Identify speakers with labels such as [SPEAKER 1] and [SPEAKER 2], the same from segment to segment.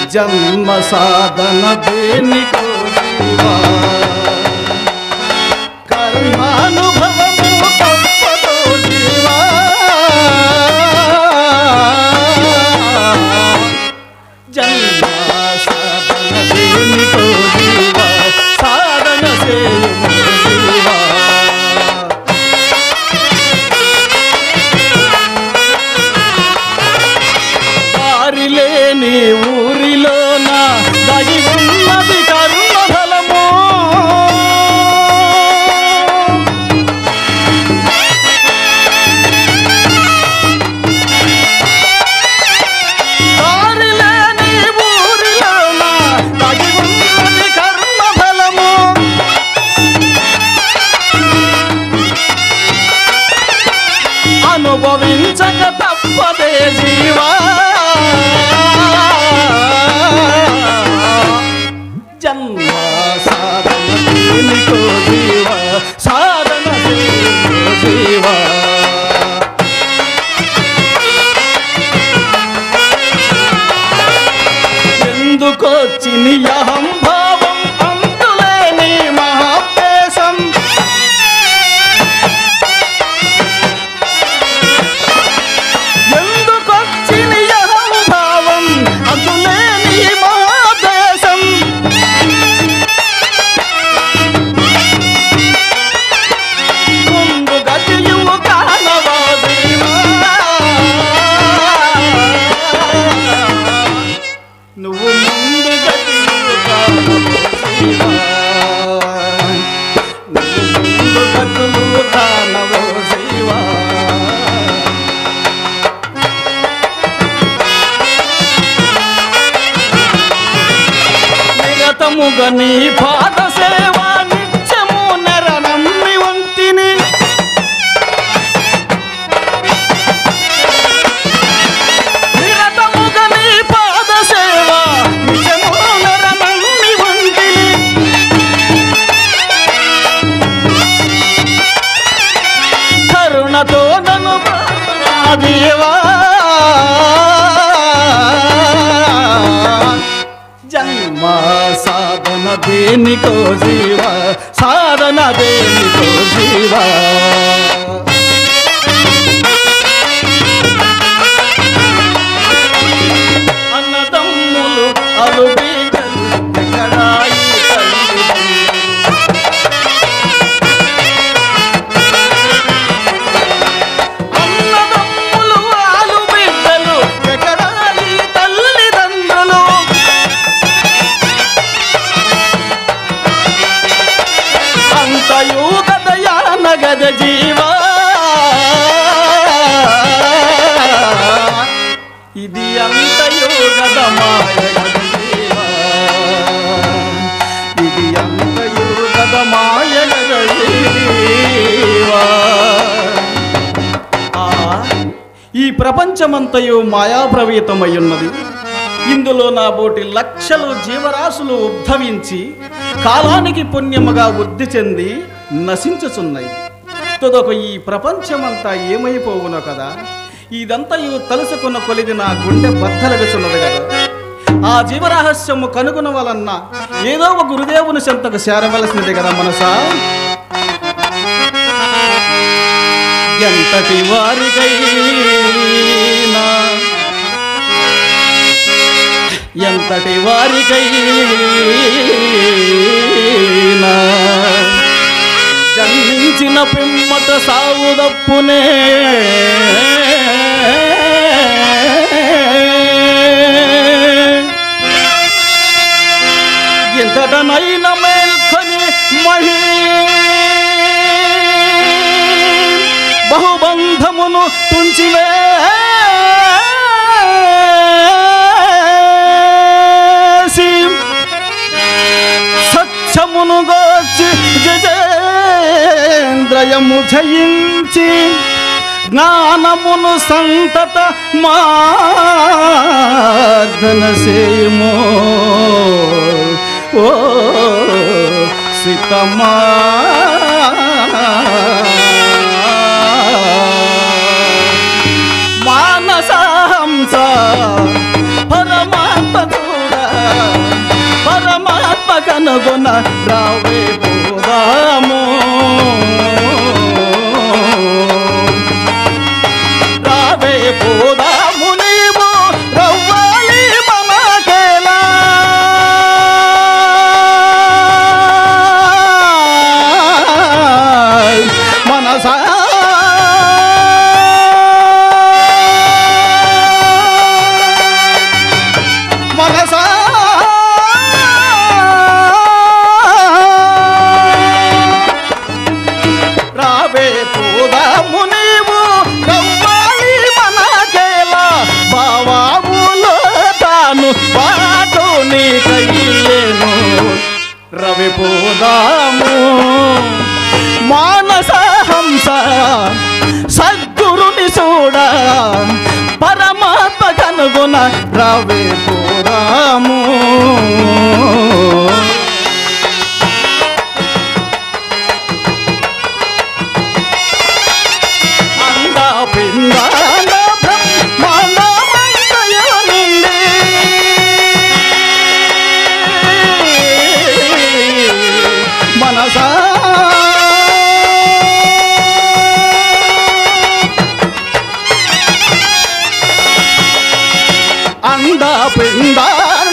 [SPEAKER 1] జన్మ సాధన దేనికో జీవా కర్మానుభవము తప్పదో జీవా జన్మ సాధన దేనికో జీవా సాధన చేయుము జీవా దారి లేని ఊరిలోన దగి ఉన్నది కరుణ ఫలము దారి లేని ఊరిలోన దగి ఉన్నది కర్మ ఫలము అనుభవించక తప్పదే జీవా జన్మ సాధన దేనికో జీవా సాధన దేనికో జీవా ఎందుకొచ్చి అహం భావం అంతులేని మహాపేశం ఎందుకొచ్చిన అహం భావం అందులేని మహాదేశం ముందు గతియు కానవాదీమా నువ్వు ముందు గతియు కానవాదీమా నువ్వు ముందు గతులు కానవో శివా నిరతముగా నీ పాద సేవ నిత్యము నరనమ్మి వంతిని నిరతముగా నీ పాద సేవ నిత్యము నరనమ్మి వంతిని కరుణతో నన్ను బ్రతుకు నా దేవా జన్మ సాధన దేనికో జీవ సాధన దేనికో జీవ అన్నదమ్ములు అలుబీగలు ఎక్కడాయి తల్లిదండ్రులు అన్నదమ్ములు ఆలు బిడ్డలు ఎకరాలి తల్లిదండ్రులు అంతయు గదయా నగద జీవా ఇది అంతయు గద మాయ గద జీవా ఇది అంతయు గద మాయ గద జీవా ఆ, ఈ ప్రపంచమంతయు మాయాప్రవీతమయ్యున్నది ఇందులో నా బోటి లక్షలు జీవరాశులు ఉద్భవించి కాలానికి పుణ్యముగా వృద్ధి చెంది నశించుచున్నాయి తుదొక ఈ ప్రపంచమంతా ఏమైపోవునో కదా ఇదంతయు తలుసుకున్న కొలిది నా గుండె బద్దలగుచున్నది కదా ఆ జీవరహస్యము కనుగొన వలన ఏదో ఒక గురుదేవుని చెంతకు చేరవలసినది కదా మనసా ఎంతటి వారికైనా ఎంతటి వారికైనా జన్మించిన పిమ్మట సావుదప్పునే ఎంతటనైన మేల్కొని మహి బహుబంధమును తుంచివేసి సత్యమును గోచి జయేంద్రయము జయించి జ్ఞానమును సంతత మార్దన సేమో ఓ సీతమా మానసహంస పరమాత్మ చూడ కనుగొన రావే పోదాము రావే పోదాము నీవు రవ్వాలి మనకేలా మనసా మనసా రావే పోదాము నీవు రవ్వాలి మనకేలా బావాములో తాను పాటు నీ కయ్యేను రవి పోదాము మానస హంస సద్గురుని చూడ పరమాత్మ కనుగొన రవి పోదాము అంద పిండాన బ్రహ్మాండమంతయునిండి. మనసా అంద పిండాండ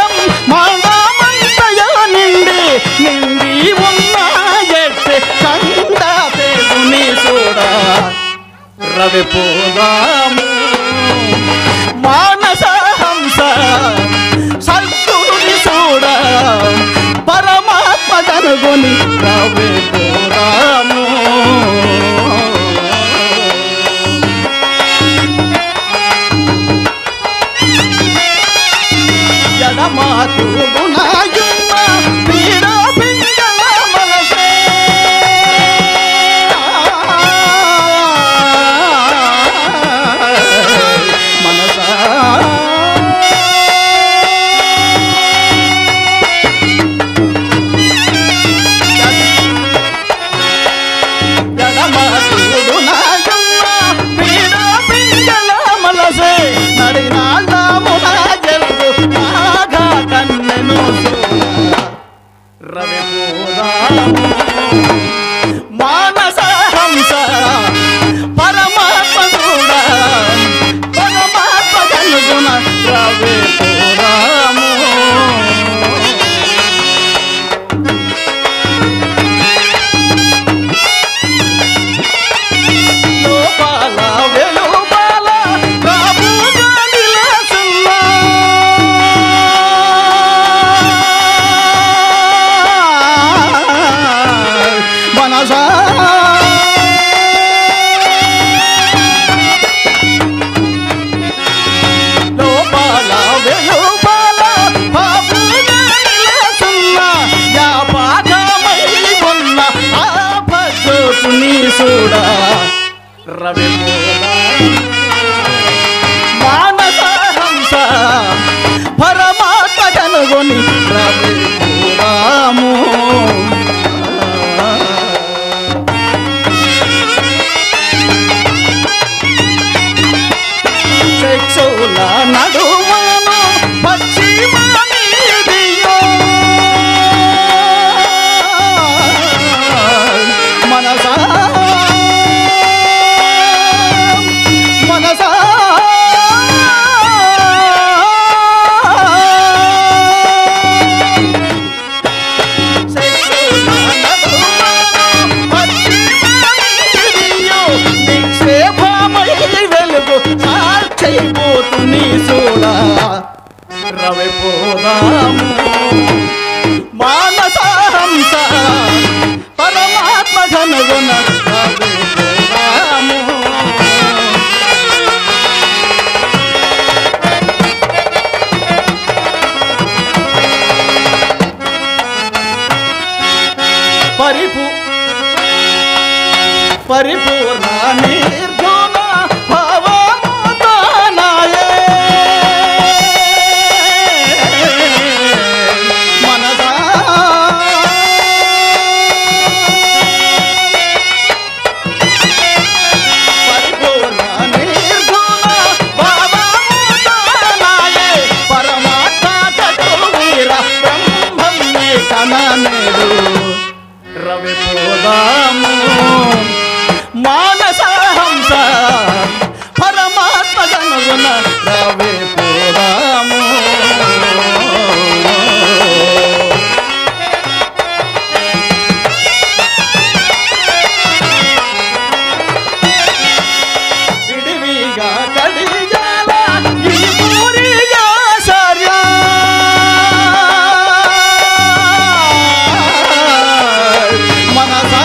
[SPEAKER 1] బ్రహ్మాండమంతయునిండి. నిండి ఉన్న ఎట్టి కండ దేవుని చూడా రవి పోదాము మానస హంస సద్గురుని చూడ పరమాత్మ కనుగొని రవి పోదాము ఎడమాతుడు నాయున్న పీడ పింగళ మనసే మనసా ఎడమాతుడు నాయున్న పీడ పింగళ మనసే నడినాళ్ళమున జల్గు నాగా కన్నెను రవి పోదాము మానస హంస పరమాత్మ కూడా పరమాత్మ కనుగుణ రవి పోదాము లోపాల వెలుపాల రాబుగా నిలసున్నా మనసా లోపాల వెలుపాల బాబుగా నిలసున్నా యాపాకమై ఉన్న ఆ భజ్యోతుని చూడా రవి మానస హంస పరమాత్మ కనుగొని రవి రాము శిక్షుల నడుమను పశ్చిమీదియో మనసా మనసా రవి పోదాము మానస హంస పరమాత్మ ఘనగుణ రవి పోదాము పరిపు పరిపూర్ణ నిర్గుణ భవముదానాయే మనసా పరిపూర్ణ నిర్గుణ భవముదానాయే పరమాత్మ చతుర్వీర బ్రహ్మమే కను రవే పోదాము విడివిగా కడిగాల ఈ పూరిగా సర్యా మనసా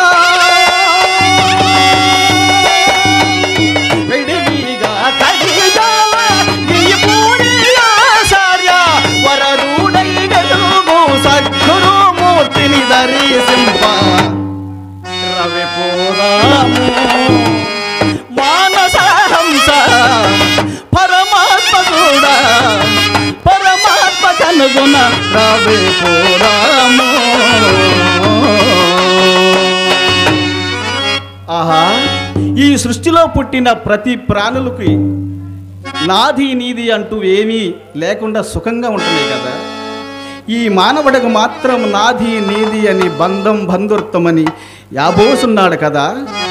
[SPEAKER 1] విడివిగా కడిగాల ఈ పూరిగా సర్యా వరరుడై గలుగు సద్గురు మూర్తిని దర్శింప రవి పోదాము మానసహంస పరమాత్మ కూడా పరమాత్మ కనుగొన రవి పోదాము ఆహా ఈ సృష్టిలో పుట్టిన ప్రతి ప్రాణులకి నాది నీది అంటూ ఏమీ లేకుండా సుఖంగా ఉంటున్నాయి కదా ఈ మానవుడికి మాత్రం నాది నీది అని బంధం బంధుత్వమని యాబోసున్నాడు కదా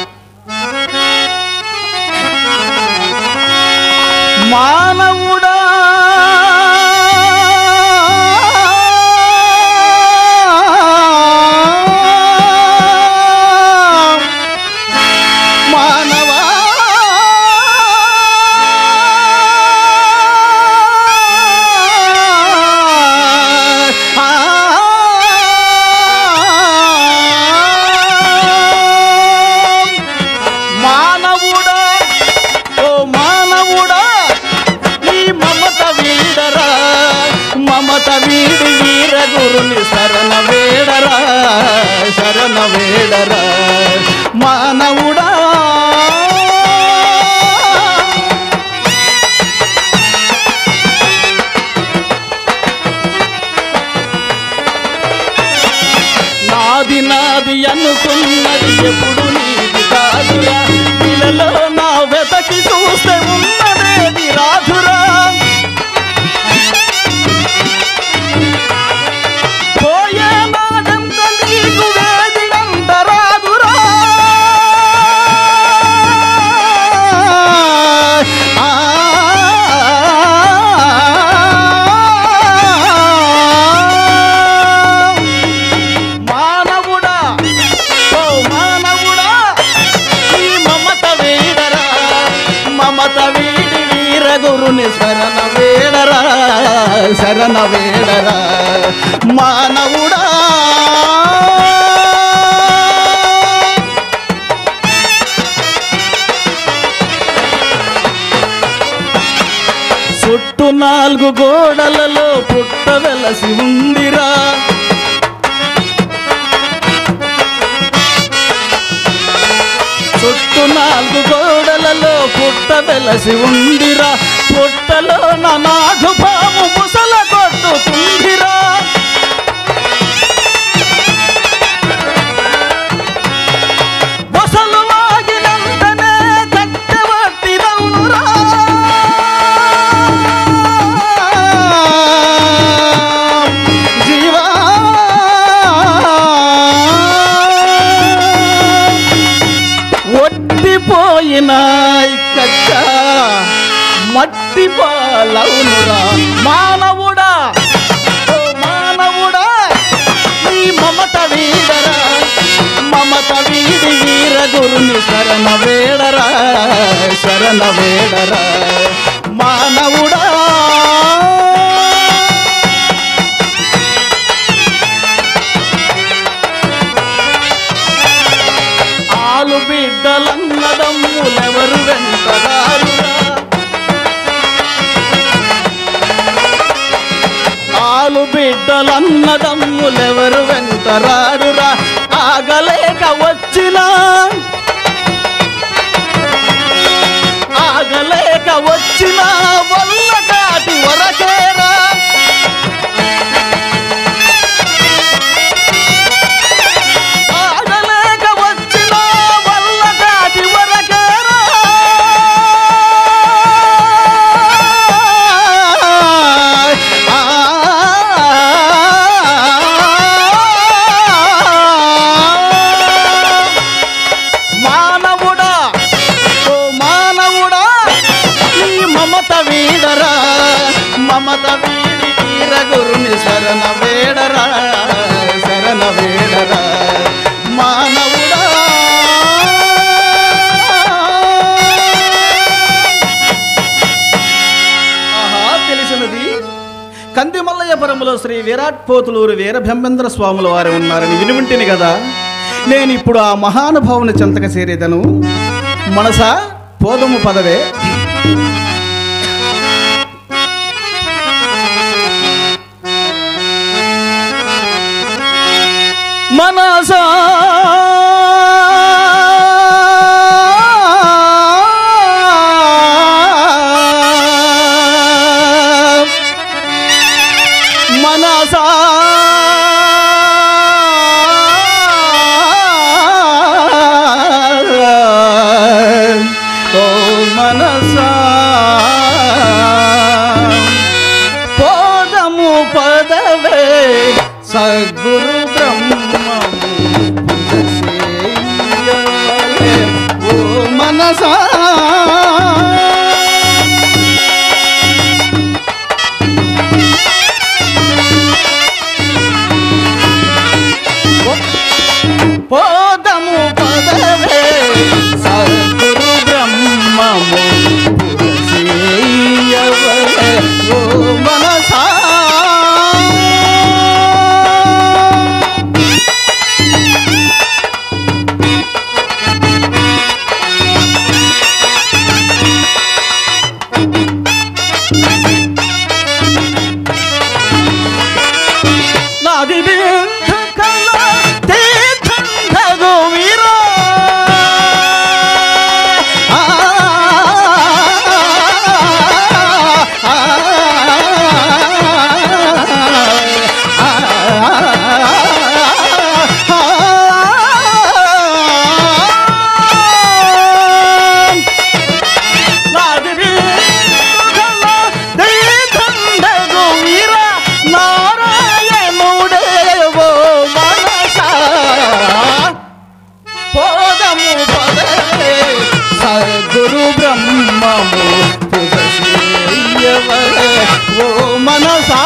[SPEAKER 1] మానవుడా మానవా మానవుడా ఓ మానవుడా ఈ మమత వీడరా మమత వీడి వీర గురుని శరణ వేడరా శరణ వేడరా మానవుడా నాది నాది అనుకున్నది ఎప్పుడు నీది కాదురా ఇలలో నా వెతకి చూస్తే ఉన్నదేది రాధురా పోయే నాడంత నీకు వేదిడంత రాదురా ఆ మానవుడా ఓ మానవుడా ఈ మమత వేడరా మమత వీడి వీర గురుని శరణ వేడరా శరణ వేడరా మానవుడా చుట్టూ నాలుగు గోడలలో పుట్ట వెలసి ఉందిరా చుట్టూ నాలుగు గోడలలో పుట్ట వెలసి ఉందిరా పుట్టలో నా నాగు పాము ముసల కొట్టుతుందిరా బొసలు లాగినంతనే కట్టెవట్టి రౌనురా జీవా ఒట్టిపోయిన కచ్చ మట్టి పాలవునురా మానవుడా ఓ మానవుడా నీ మమత వీడరా మమత వీడి వీర గురుని శరణ వేడరా శరణ వేడరా మానవుడా ఆలు బిడ్డలన్నదమ్ములెవరు వెంటరారురా ఆలు బిడ్డలన్నదమ్ములెవరు వెంటరారురా ఆగలేక వచ్చినా ఆగలేక వచ్చిన వల్ల కాటి వరకేరా ఆగలేక వచ్చిన వల్ల కాటి వరకేరా ఆ మమత వీడి వీర గురుని శరణ వేడరా శరణ వేడరా మానవుడా ఆహా తెలిసినది కందిమల్లయ్యపురంలో శ్రీ విరాట్ పోతులూరు వీరభెంబేంద్ర స్వాముల వారు ఉన్నారని వినుంటిని కదా నేను ఇప్పుడు ఆ మహానుభావుని చెంతక చేరేదను మనసా పోదము పదవే మనసా మనసా ఓ మనసా పోదము పదవే సద్గురు బ్రహ్మము పురసేయవలె. ఓ మనసా పోదము పదవే సద్గురు బ్రహ్మము పురసేయవలె. ఓ మనసా నాది బింద కళ తీర్థండగు వీరా. ఆ, ఆ, ఆ, నాది వీరుగల దీర్ఘండగు వీర నారాయణుడేవో మనసా. పోదము పదవే సద్గురు బ్రహ్మము పురసేయవలె. ఓ మనసా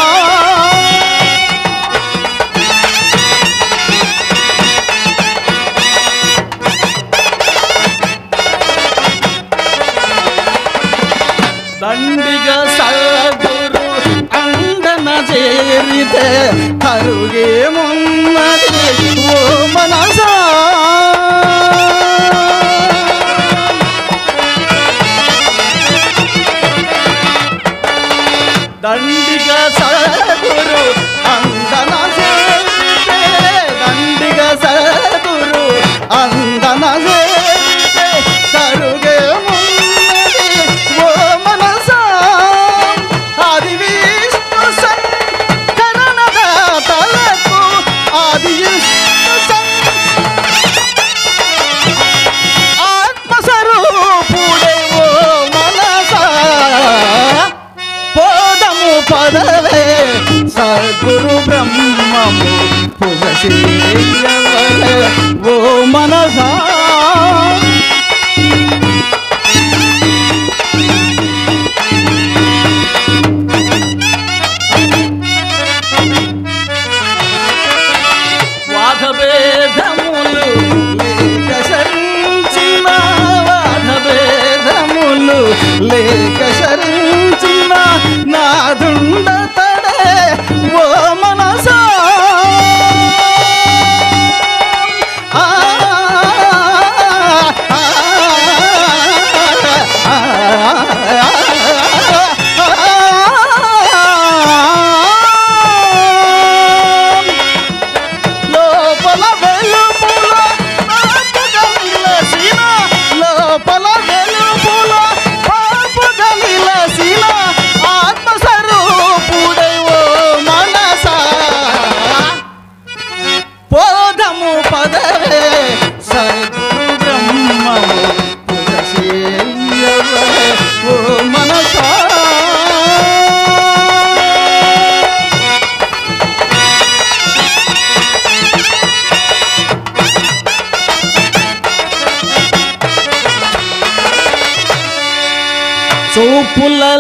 [SPEAKER 1] దండిగ సద్గురు అండన చేరితే కరుగేమున్నది ఓ మనసా దండిగ సద్గురు అందన చేరితే దండిగ సద్గురు అందన చేరితే కరుగేమున్నది ఓ మనసా ఆది విష్ణు సంకరణద తలకు ఆది విష్ణు సం ఆత్మస్వరూపుడే ఓ మనసా పోదము పదవే సద్గురు బ్రహ్మము పురసేయవలె ఓ మనసా వాదభేదములు లేక శరించిన వాదభేదములు లేక శరించిన నాదుండ తడే ఓ మనసా ఆ, ఆ,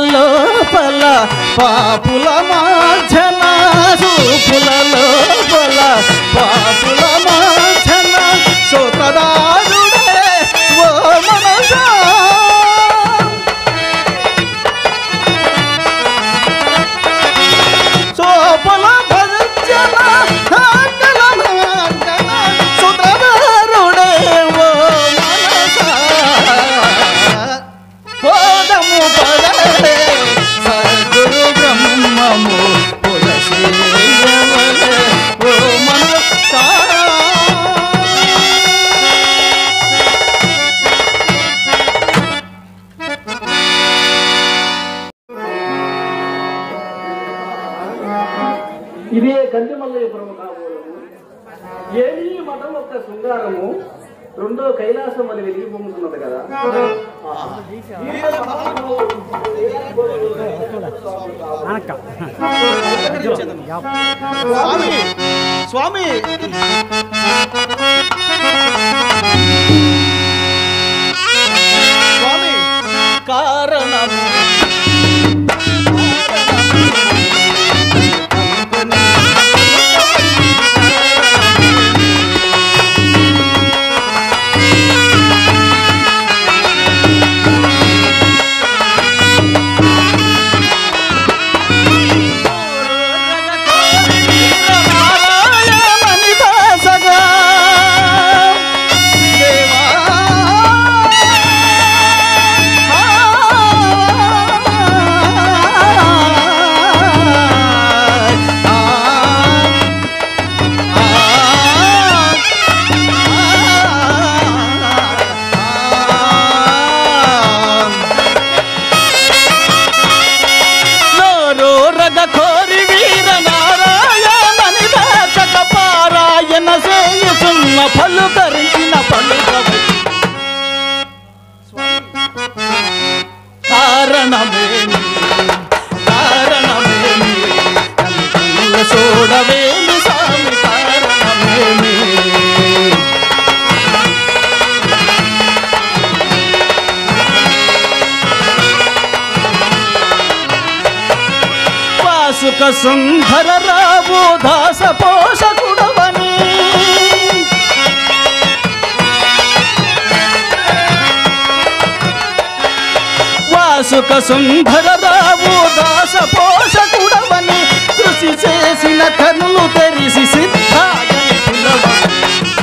[SPEAKER 1] లోపల పాపుల మాఝన చూపుల లోపల పాపుల మాఝన సోతదారుడే ఓ మనసా సోపల భజన ఆకల మాంగన సుతదారుడే ఓ మనసా పోదము పదరే సద్గురు బ్రహ్మము పులసేయవలే ఓ మనసా
[SPEAKER 2] ఇదే కందిమల్లయ్యపురం కాబోలము ఏమీ మఠం ఒక శృంగారము రెండో కైలాసం అని వెలిగి పొందుతున్నది కదా
[SPEAKER 1] స్వామి స్వామి స్వామి కారణము నారాయణని దాసగా దేవా నోరు రగ కోరి వీర నారాయణని దాచక పారాయణ చేయుచున్న పలుకరించిన పలుకవై కారణమేమి కారణమేమి కనుకనుల చూడవేమి స్వామి కారణమేమి వాసుక సుందర రావు దాస పోషకుడవని వాసుక సుందర రావు దాస పోషకుడవని కృషి చేసిన కనులు తెరిసి సిద్ధాగని పిలవని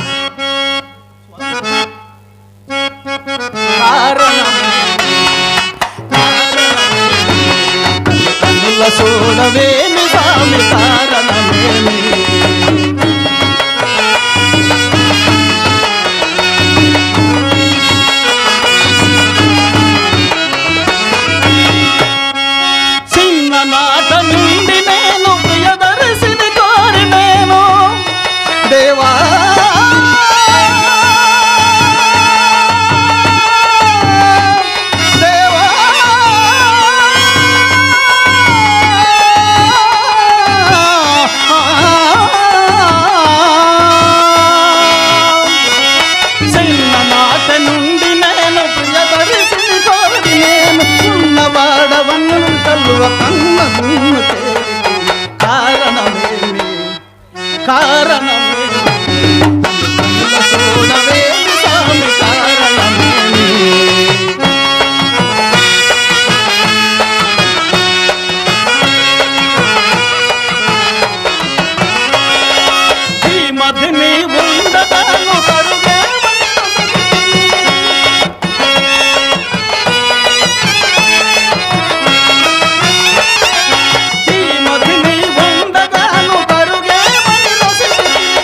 [SPEAKER 1] కారణమేమి కన్నుల చూడవేమి స్వామి కారణమేమి చిన్ననాట నుండి నేను ప్రియదర్శిని కోరి నేను దేవా దేవా చిన్ననాట నుండి నేను ప్రియదర్శిని కోరి నేను ఉన్నవాడవన్ను తల్లువ కన్నను కారణమేమి కారణమేమి కన్నుల చూడవేమి స్వామి కారణమేమి ఈ మధ్యని ఉండదాను కరుగే ఈ మధ్యని ఉండదాను కరుగే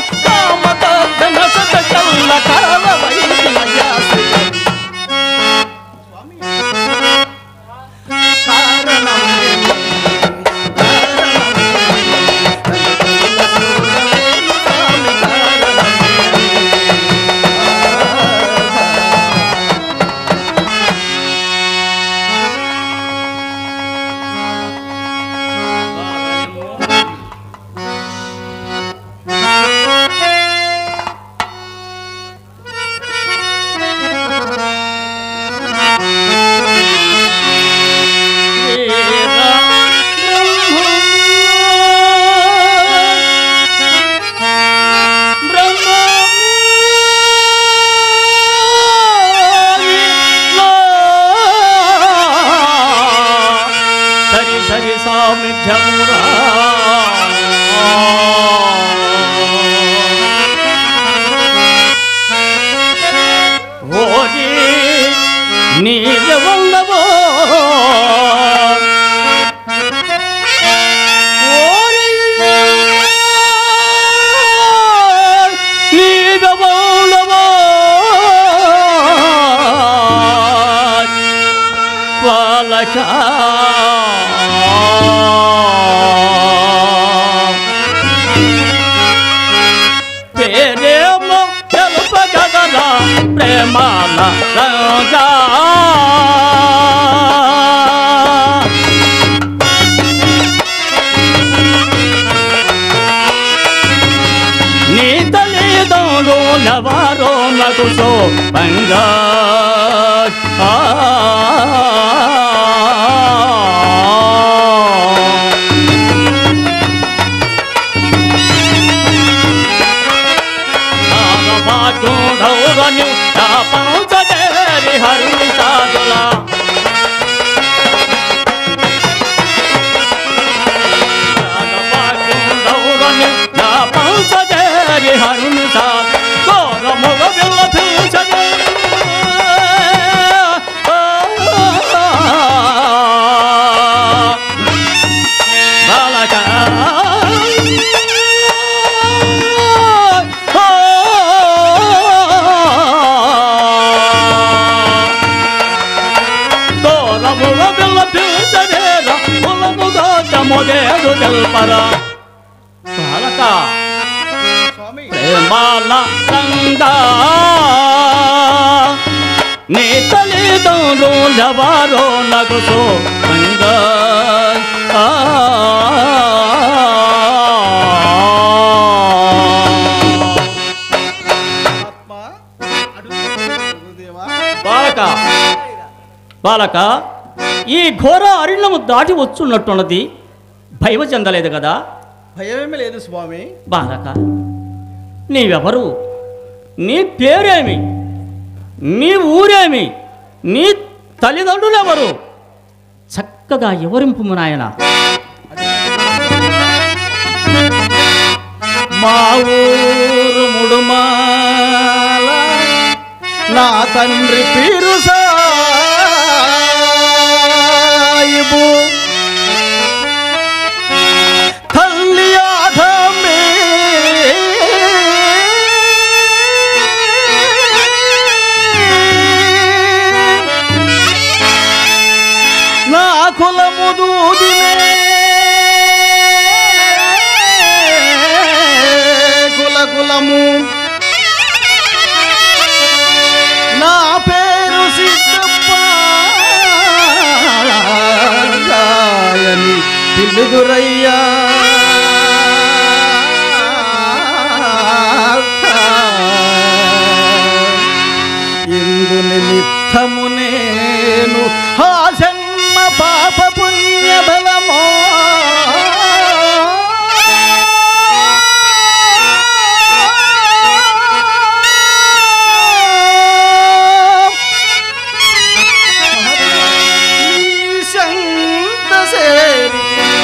[SPEAKER 3] సరి సరి సామిధ్యమురా ఓరి నీలవల్లవో ఓరి నీలవల్లవో పాలక పేరేమో తెలుపగలరా ప్రేమాల రంగా నీ తల్లిదండ్రులు ఎవరో నాకు సో బంగా హరి సాధులా మొదేడు తెల్పరా బాలక
[SPEAKER 1] స్వామి
[SPEAKER 3] ప్రేమాల రంగా నీ తల్లిదండ్రులు ఎవరో నాకు సో రంగా
[SPEAKER 1] ఆత్మ అడుగు గురుదేవా
[SPEAKER 3] బాలక బాలక ఈ ఘోర అరణ్యము దాటి వచ్చున్నట్టున్నది భయం చెందలేదు కదా
[SPEAKER 1] భయమేమి లేదు స్వామి
[SPEAKER 3] బాలక నీవెవరు నీ పేరేమి నీ ఊరేమి నీ తల్లిదండ్రులు ఎవరు చక్కగా ఎవరింపు నాయన
[SPEAKER 1] మా ఊరు ముడుమాల నా తండ్రి పీరు సాయిబు తల్లి ఆదమే నా కులము దూదినే కుల కులము నా పేరు సిద్ధప్ప గాయని పిలుదురయ్యా ఇందు నిమిత్తము నేను ఆ జన్మ పాప పుణ్య బలమో శాంత సేరి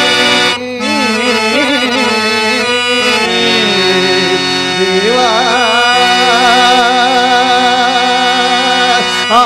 [SPEAKER 1] దేవా ఆ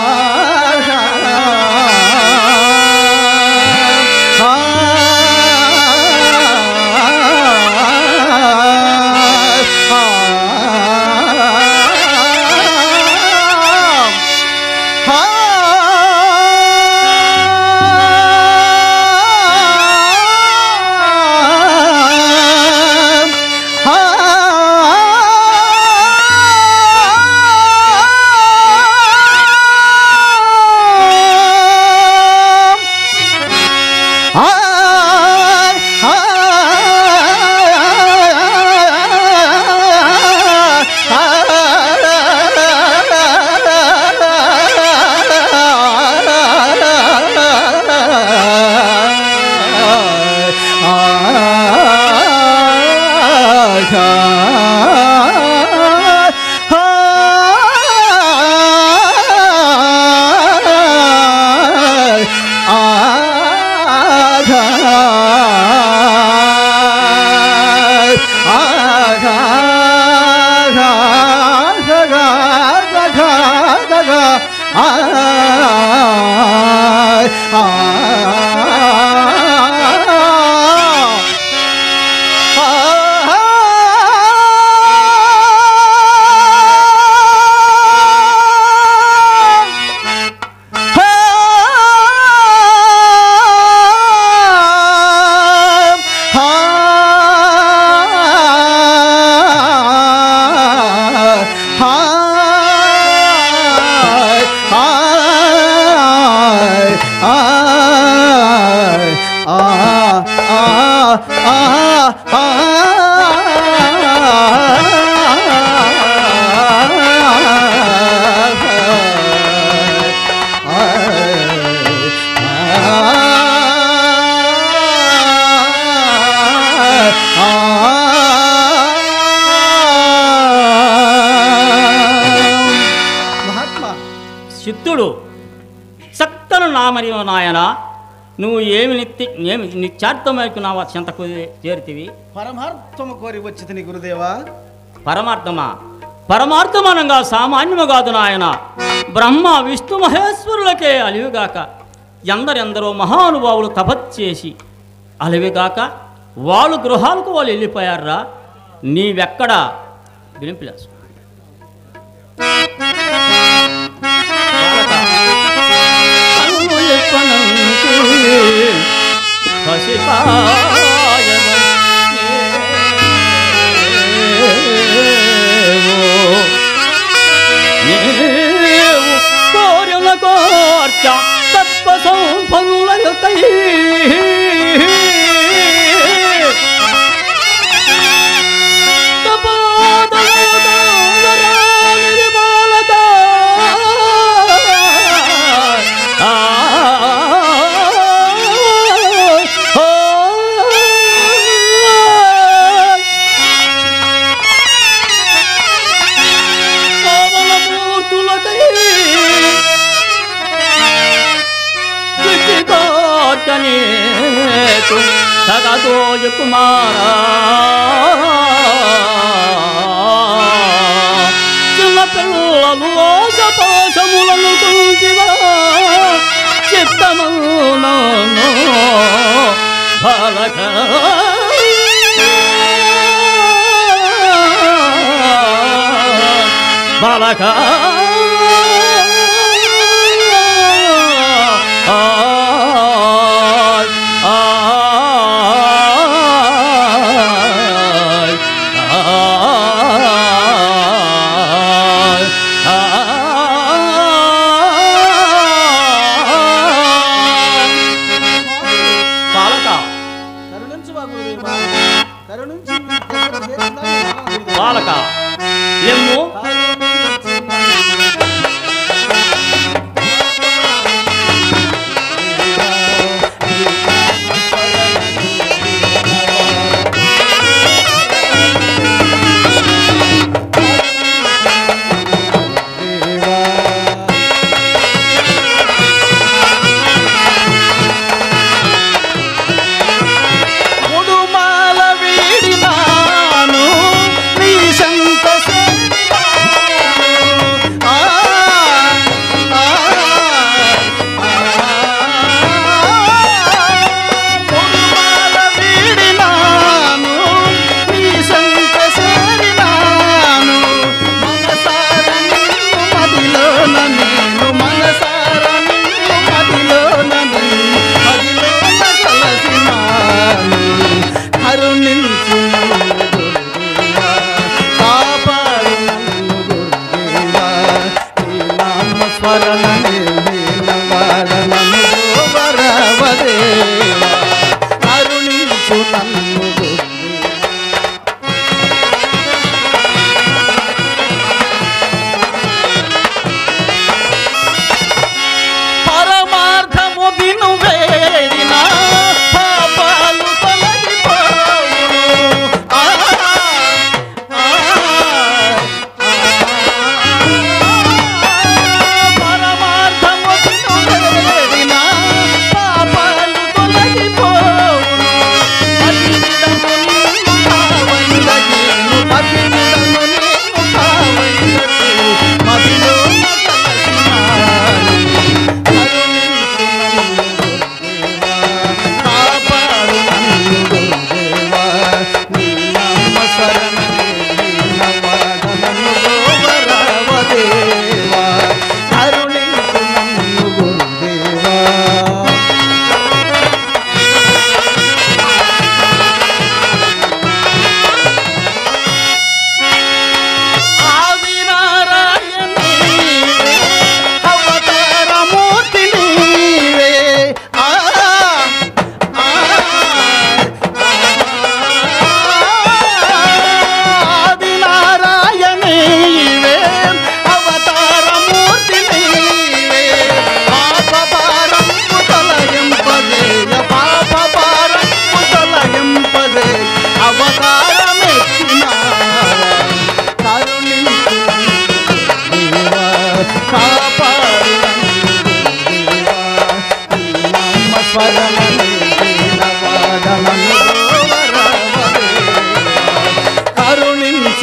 [SPEAKER 1] ఆఘ మహాత్మా
[SPEAKER 3] సిద్ధుడు చక్కను నామరియో నాయన నువ్వు ఏమి నిత్య ఏమి నిత్యార్థమైకున్నావా చింతకు చేరుతివి
[SPEAKER 1] పరమార్థము కోరి వచ్చితిని గురుదేవా
[SPEAKER 3] పరమార్థమా పరమార్థమనంగా సామాన్యము కాదు నాయన బ్రహ్మ విష్ణు మహేశ్వరులకే అలివిగాక ఎందరెందరో మహానుభావులు తపస్చేసి అలివిగాక వాళ్ళు గృహాలకు వాళ్ళు వెళ్ళిపోయారా నీవెక్కడ వినిపిలేసు నీవు కోరిన కోర్చ తత్వ సంపన్నుల యొక్కై తపోదయోదాంగరానిది బాలక. ఆ కోమలమూర్తులకై కృషికోర్చనేతు సగదోయ కుమారా చిన్న పిల్లలు ఓసపాసములను కుంచివా చిత్తమును బాలక బాలక పాలక
[SPEAKER 1] కరుణించువా గురుదేవా కరుణించి ఈ దగ్గర చేర్చున్నావు గురుదేవా.
[SPEAKER 3] బాలక ఎమ్ము
[SPEAKER 1] ఉడుమాల వీడినాను నీ సంగ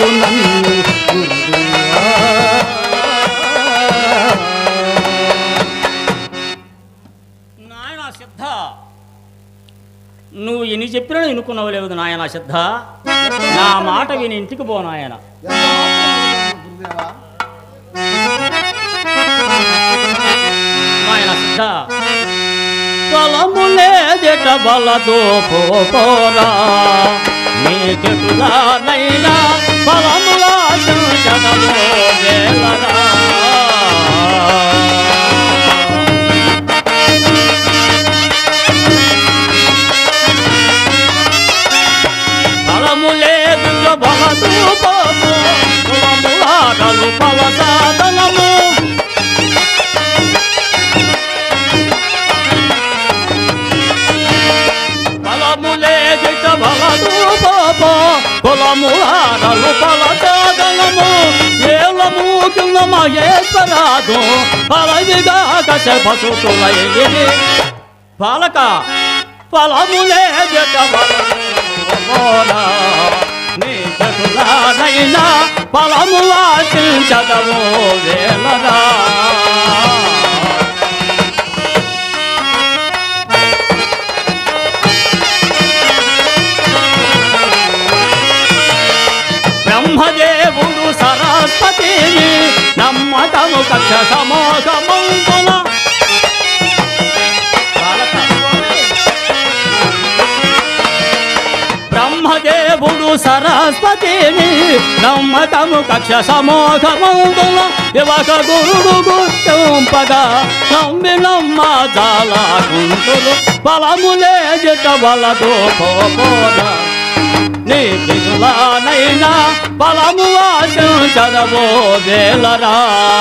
[SPEAKER 3] రక్షించు నన్ను గురుదేవా. నాయనా సిద్ధ నువ్వు ఎన్ని చెప్పినా ఎన్నుకున్నావు లేదు నాయన సిద్ధ నా మాట విని ఇంటికి పో నాయన
[SPEAKER 1] గురుదేవా
[SPEAKER 3] నాయన సిద్ధ పొలములేదిట బలదో పోరా నీకెటులా నైనా పొలములా చూచడము వేలరా ఫలము లేదు బలదు పోపు కులములాడలు ఫలసాధనము ఫలము లేదిట బలదు పోపు కులములాడలు ఫలసాధనము ఏలము కింద మహేశ్వరాదు ఫలవిగా కశ పశుతులయ్యి పాలక ఫలములే జటవరా నీ చటులానైనా ఫలము ఆశించదము వేలరా బ్రహ్మదేవుడు సరస్వతిని నమ్మకము కక్ష సమోగమంతుల బ్రహ్మదేవుడు సరస్వతిని నమ్మకము కక్ష సమోఘమందుల యువక గురుడు గుర్తింపగా నమ్మి నమ్మ జాల గుంతులు బలములే జట బలతో పోపోదా నీ దిగులానైనా బలము ఆశించదవో వేలరా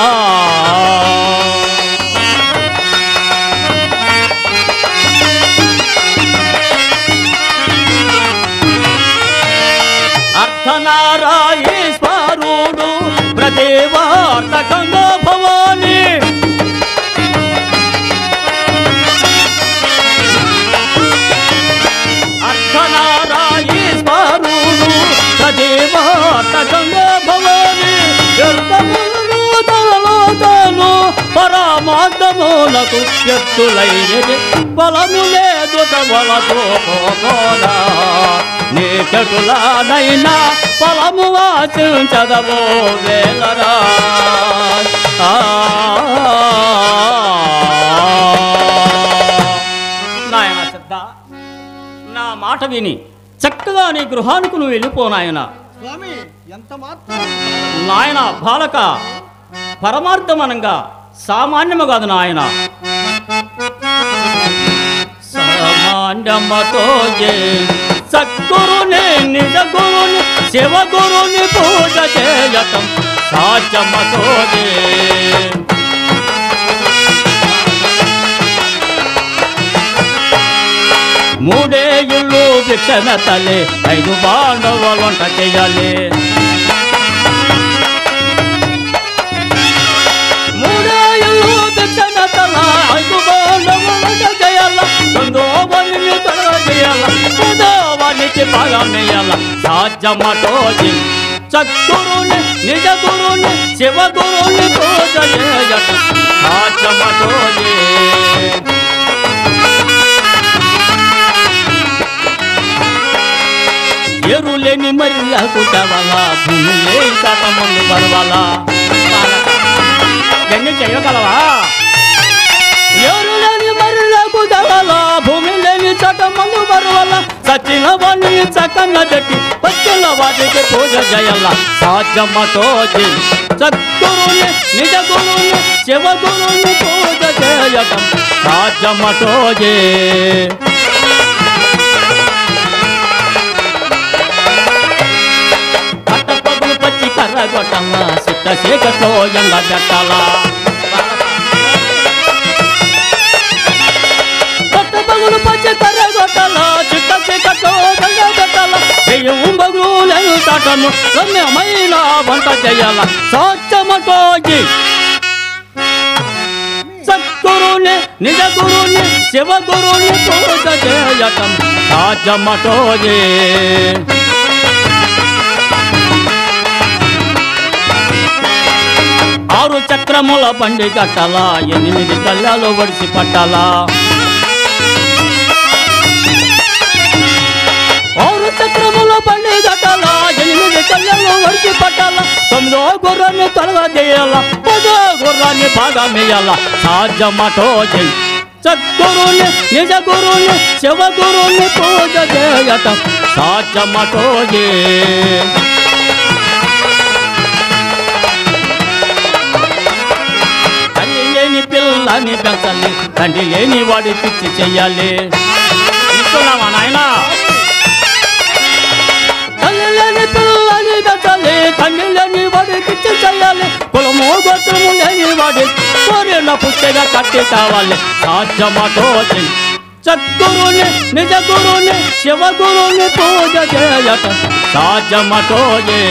[SPEAKER 3] అర్ధనారాయణేశ్వరుడు ప్రదేవార్తకంగా భవాని అర్ధనారాయణేశ్వరుడు ప్రదేవార్తకంగా భవాని ఎర్తములు తనలో తాను పరమార్థములకు ఎత్తులయ్యది బలము లేదు బలతో పోరా నీ చెటులానైనా పొలము వాచించదవో వేలరా ఆ. నాయన సిద్ధ నా మాట విని చక్కగా నీ గృహానికి నువ్వు వెళ్ళిపో నాయన
[SPEAKER 1] స్వామి ఎంత మాత్రం
[SPEAKER 3] నాయన బాలక పరమార్థమనంగా సామాన్యము కాదు నాయన సామాన్యమతో సద్గురుని నిజ గురుని శివ గురుని పూజ చేయటం సాధ్యమతో మూడే ఇల్లు భిక్షణ తల్లి ఐదు బాండవులు వంట చేయాలి మూడే ఇల్లు భిక్షణ తల ఐదు బాండవులు వంట చేయాల రెండో వాణిని తల చేయాల మూడో వాణికి పాలనేయాల సాధ్యమటోజి సద్గురుని నిజ గురుని శివ గురుని పూజ చేయట సాధ్యమటోజి ఎరులేని మర్యాద కుటవలా భూమిలే కథమందు బరవలా ఎన్ని చేయగలవా ఎరులేని మర్యాద కుటవలా భూమి లేని చటమందు బరవల సచిన వాణి చకన్న పెట్టి పచ్చల వాటికి పూజ జయల సాధ్యమతోజి సద్గురుని నిజ గురుని శివ గురుని పూజ చేయటం సాధ్యమతోజే పట్టపగులు పచ్చి కర్రగొట్టమ్మ సిట్ట చీకట్లో ఎండ పెట్టాల పట్టపగులు పచ్చి కర్రగొట్టాల చిట్ట చీకట్లో ఎండ పెట్టాల దెయ్యం బగులు తాటను రమ్యమైన వంట చేయాల సాధ్యమటోజి సద్గురుని నిజ గురుని శివ గురుని పూజ చేయటం సాధ్యమటోజే ఆరు చక్రముల బండి కట్టాలా ఎనిమిది కళ్ళాలు వడిసి పట్టాలా ఆరు చక్రముల బండి కట్టాలా ఎనిమిది కళ్ళాలు వడిసి పట్టాలా తొమ్మిదో గుర్రాన్ని త్వరగా చేయాలా పదో గుర్రాన్ని బాగా మేయాలా సాధ్యమటో జై సద్గురుని నిజ గురుని శివ గురుని పూజ చేయట సాధ్యమటో జై తల్లి లేని పిల్లని పెంచాలి తండ్రి లేని వాడి పిచ్చి చెయ్యాలి ఇస్తున్నావా నాయనా తల్లి లేని పిల్లని పెంచాలి తండ్రి లేని వాడి పిచ్చి చెయ్యాలి కులము గోత్రము లేని వాడి కోరిన పుస్తగా కట్టి కావాలి సాధ్యమటో చెయ్యి సద్గురుని నిజ గురుని శివ గురుని పూజ చేయట సాధ్యమటో జే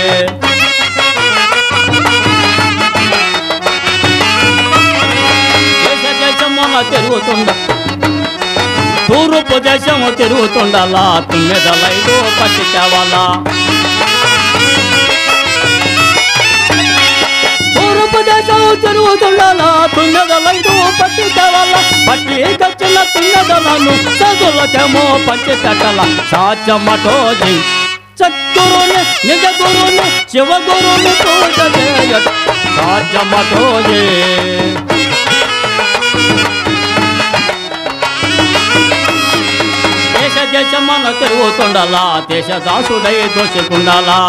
[SPEAKER 3] దేశ దేశమున తిరుగుతుండ తూర్పు దేశము తిరుగుతుండాలా తుమ్మెదలైదు పట్టి తేవాలా తూర్పు దేశం తిరుగుతుండాలా తుమ్మెదలైదు పట్టి తేవాలా పట్టి తెచ్చిన తుమ్మెదలను చదువులకేమో పంచి పెట్టాల సాధ్యమటో జై సద్గురుని నిజ గురుని శివ గురుని పూజ చేయట సాధ్యమటో జై దేశ దేశమన తిరుగుతుండాలా దేశ దాసుడై దోచుకుండాలా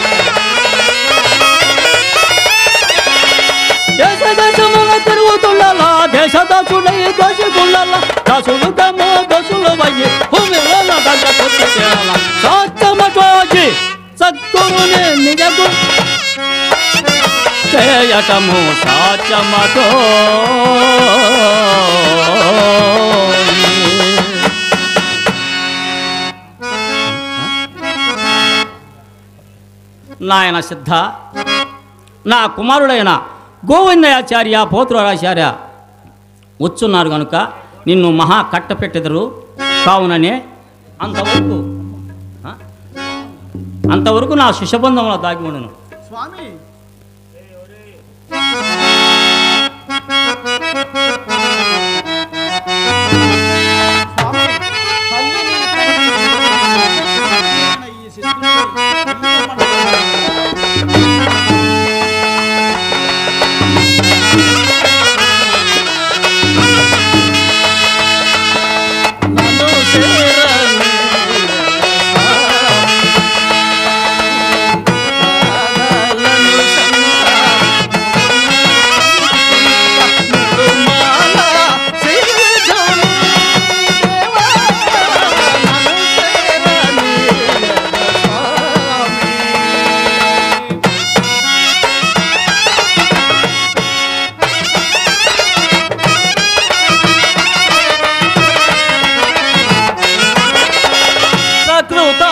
[SPEAKER 3] దేశ దేశమున తిరుగుతుండాలా దేశ దాసుడై దోచుకుండాలా దాసుడు కమో దోసులు వయ్యి భూమిలో దండ కొట్టి తేరాలా సత్యమటోజి సద్గురుని నిజగు చేయటము సాధ్యమటో నాయన సిద్ధ నా కుమారుడైన గోవిందయాచార్య పోతురాచార్య వచ్చున్నారు కనుక నిన్ను మహా కట్టపెట్టెదరు కావుననే అంతవరకు ఆ? అంతవరకు నా శిషబంధంలో దాగి ఉండను
[SPEAKER 1] స్వామి స్వామి, తల్లిని ప్రేమించిన ఈ శిశువుని నన్ను చేరని పాదాలను సంతానముమాల సిరిధను దేవా నన్ను చేరని స్వామి ప్రకృత